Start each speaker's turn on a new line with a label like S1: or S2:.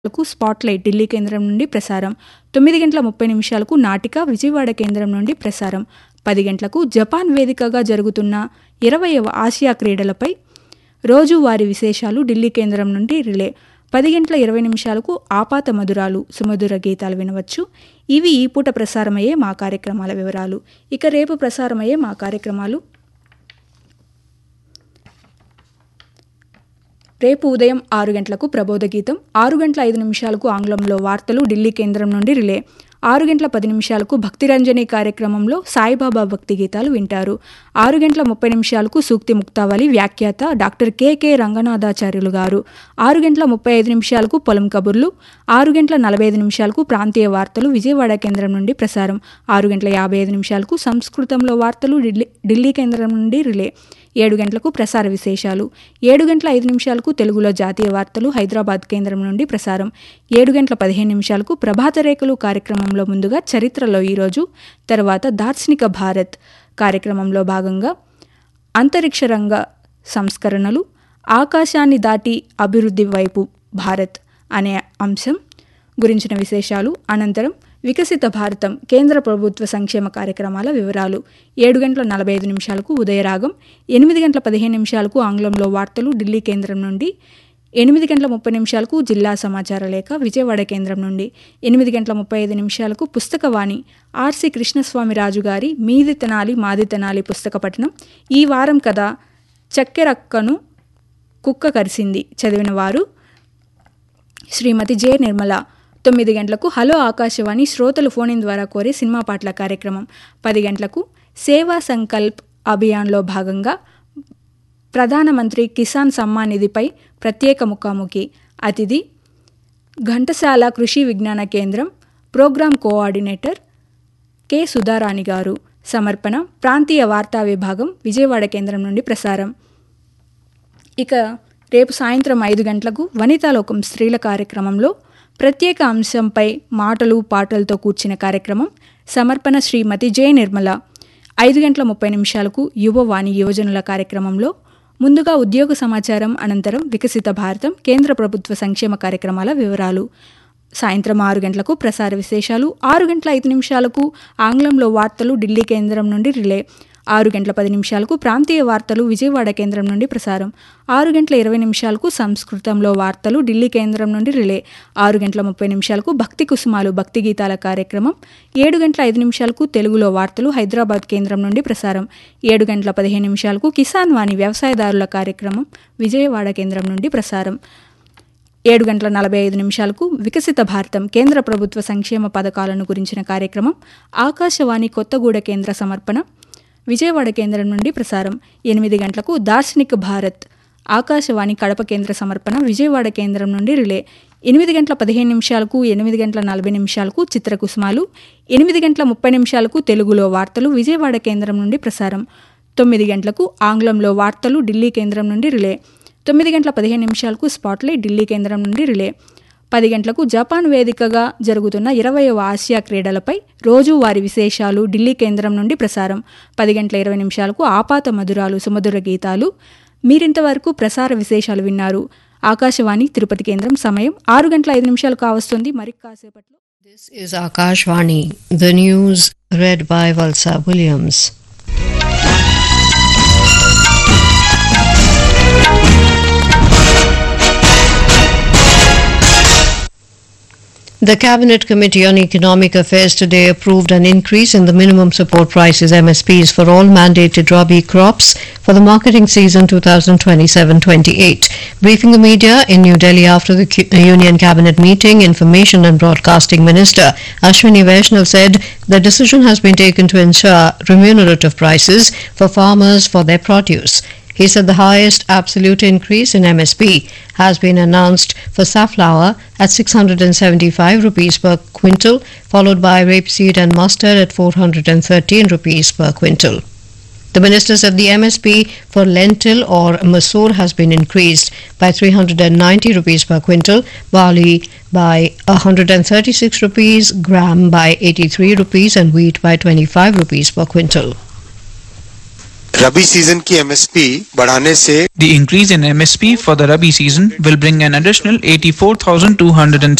S1: కు స్పాట్లైట్ ఢిల్లీ కేంద్రం నుండి ప్రసారం తొమ్మిది గంటల ముప్పై నిమిషాలకు నాటిక విజయవాడ కేంద్రం నుండి ప్రసారం పది గంటలకు జపాన్ వేదికగా జరుగుతున్న ఇరవైవ ఆసియా క్రీడలపై రోజువారీ విశేషాలు ఢిల్లీ కేంద్రం నుండి రిలే పది గంటల ఇరవై నిమిషాలకు ఆపాత మధురాలు సుమధుర గీతాలు వినవచ్చు ఇవి ఈ పూట ప్రసారమయ్యే మా కార్యక్రమాల వివరాలు ఇక రేపు ప్రసారమయ్యే మా కార్యక్రమాలు రేపు ఉదయం ఆరు గంటలకు ప్రబోధ గీతం ఆరు గంటల ఐదు నిమిషాలకు ఆంగ్లంలో వార్తలు ఢిల్లీ కేంద్రం నుండి రిలే ఆరు గంటల పది నిమిషాలకు భక్తిరంజని కార్యక్రమంలో సాయిబాబా భక్తి గీతాలు వింటారు ఆరు గంటల ముప్పై నిమిషాలకు సూక్తి ముక్తావళి వ్యాఖ్యాత డాక్టర్ కెకే రంగనాథాచార్యులు గారు ఆరు గంటల ముప్పై ఐదు నిమిషాలకు పొలం కబుర్లు ఆరు గంటల నలభై ఐదు నిమిషాలకు ప్రాంతీయ వార్తలు విజయవాడ కేంద్రం నుండి ప్రసారం ఆరు గంటల యాభై ఐదు నిమిషాలకు సంస్కృతంలో వార్తలు ఢిల్లీ ఢిల్లీ కేంద్రం నుండి రిలే ఏడు గంటలకు ప్రసార విశేషాలు ఏడు గంటల ఐదు నిమిషాలకు తెలుగులో జాతీయ వార్తలు హైదరాబాద్ కేంద్రం నుండి ప్రసారం ఏడు గంటల పదిహేను నిమిషాలకు ప్రభాత రేఖలు కార్యక్రమంలో ముందుగా చరిత్రలో ఈరోజు తర్వాత దార్శనిక భారత్ కార్యక్రమంలో భాగంగా అంతరిక్ష రంగ సంస్కరణలు ఆకాశాన్ని దాటి అభివృద్ధి వైపు భారత్ అనే అంశం గురించిన విశేషాలు అనంతరం వికసిత భారతం కేంద్ర ప్రభుత్వ సంక్షేమ కార్యక్రమాల వివరాలు ఏడు గంటల నలభై ఐదు నిమిషాలకు ఉదయరాగం ఎనిమిది గంటల పదిహేను నిమిషాలకు ఆంగ్లంలో వార్తలు ఢిల్లీ కేంద్రం నుండి ఎనిమిది గంటల ముప్పై నిమిషాలకు జిల్లా సమాచార లేఖ విజయవాడ కేంద్రం నుండి ఎనిమిది గంటల ముప్పై ఐదు నిమిషాలకు పుస్తకవాణి ఆర్సి కృష్ణస్వామి రాజు గారి మీది తినాలి మాది తినాలి పుస్తక పఠనం ఈ వారం కథ చక్కెరక్కను కుక్క కరిసింది చదివిన వారు శ్రీమతి జె నిర్మల తొమ్మిది గంటలకు హలో ఆకాశవాణి శ్రోతలు ఫోన్ ఇన్ ద్వారా కోరే సినిమా పాటల కార్యక్రమం పది గంటలకు సేవా సంకల్ప్ అభియాన్లో భాగంగా ప్రధానమంత్రి కిసాన్ సమ్మాన్ నిధిపై ప్రత్యేక ముఖాముఖి అతిథి ఘంటసాల కృషి విజ్ఞాన కేంద్రం ప్రోగ్రాం కోఆర్డినేటర్ కె సుధారాణి గారు సమర్పణ ప్రాంతీయ వార్తా విభాగం విజయవాడ కేంద్రం నుండి ప్రసారం ఇక రేపు సాయంత్రం ఐదు గంటలకు వనితాలోకం స్త్రీల కార్యక్రమంలో ప్రత్యేక అంశంపై మాటలు పాటలతో కూర్చిన కార్యక్రమం సమర్పణ శ్రీమతి జె నిర్మల ఐదు గంటల ముప్పై నిమిషాలకు యువవాణి యువజనుల కార్యక్రమంలో ముందుగా ఉద్యోగ సమాచారం అనంతరం వికసిత భారతం కేంద్ర ప్రభుత్వ సంక్షేమ కార్యక్రమాల వివరాలు సాయంత్రం ఆరు గంటలకు ప్రసార విశేషాలు ఆరు గంటల ఐదు నిమిషాలకు ఆంగ్లంలో వార్తలు ఢిల్లీ కేంద్రం నుండి రిలే ఆరు గంటల పది నిమిషాలకు ప్రాంతీయ వార్తలు విజయవాడ కేంద్రం నుండి ప్రసారం ఆరు గంటల ఇరవై నిమిషాలకు సంస్కృతంలో వార్తలు ఢిల్లీ కేంద్రం నుండి రిలే ఆరు గంటల ముప్పై నిమిషాలకు భక్తి కుసుమాలు భక్తి గీతాల కార్యక్రమం ఏడు గంటల ఐదు నిమిషాలకు తెలుగులో వార్తలు హైదరాబాద్ కేంద్రం నుండి ప్రసారం ఏడు గంటల పదిహేను నిమిషాలకు కిసాన్ వాణి వ్యవసాయదారుల కార్యక్రమం విజయవాడ కేంద్రం నుండి ప్రసారం ఏడు గంటల నలభై ఐదు నిమిషాలకు వికసిత భారతం కేంద్ర ప్రభుత్వ సంక్షేమ పథకాలను గురించిన కార్యక్రమం ఆకాశవాణి కొత్తగూడ కేంద్ర సమర్పణ విజయవాడ కేంద్రం నుండి ప్రసారం ఎనిమిది గంటలకు దార్శనిక్ భారత్ ఆకాశవాణి కడప కేంద్ర సమర్పణ విజయవాడ కేంద్రం నుండి రిలే ఎనిమిది గంటల పదిహేను నిమిషాలకు ఎనిమిది గంటల నలభై నిమిషాలకు చిత్రకుసుమాలు ఎనిమిది గంటల ముప్పై నిమిషాలకు తెలుగులో వార్తలు విజయవాడ కేంద్రం నుండి ప్రసారం తొమ్మిది గంటలకు ఆంగ్లంలో వార్తలు ఢిల్లీ కేంద్రం నుండి రిలే తొమ్మిది గంటల పదిహేను నిమిషాలకు స్పాట్లైట్ ఢిల్లీ కేంద్రం నుండి రిలే పది గంటలకు జపాన్ వేదికగా జరుగుతున్న ఇరవయవ ఆసియా క్రీడలపై రోజువారి విశేషాలు ఢిల్లీ కేంద్రం నుండి ప్రసారం పది గంటల ఇరవై నిమిషాలకు ఆపాత మధురాలు సుమధుర గీతాలు మీరింతవరకు ప్రసార విశేషాలు విన్నారు ఆకాశవాణి తిరుపతి కేంద్రం సమయం ఆరు గంటల ఐదు నిమిషాలు కావస్తుంది మరి కాసేపట్లో
S2: This is Akashvani, the news read by Valsa Williams. The Cabinet Committee on Economic Affairs today approved an increase in the minimum support prices MSPs for all mandated Rabi crops for the marketing season 2027-28. Briefing the media in New Delhi after the Q- Union Cabinet meeting, Information and Broadcasting Minister Ashwini Vaishnav said the decision has been taken to ensure remunerative prices for farmers for their produce. He said the highest absolute increase in MSP has been announced for safflower at 675 rupees per quintal, followed by rapeseed and mustard at 413 rupees per quintal. The minister said the MSP for lentil or masoor has been increased by 390 rupees per quintal, barley by 136 rupees, gram by 83 rupees, and wheat by 25 rupees per quintal.
S3: Rabi season की MSP बढ़ाने से
S4: The increase in MSP for the Rabi season will bring an additional 84,206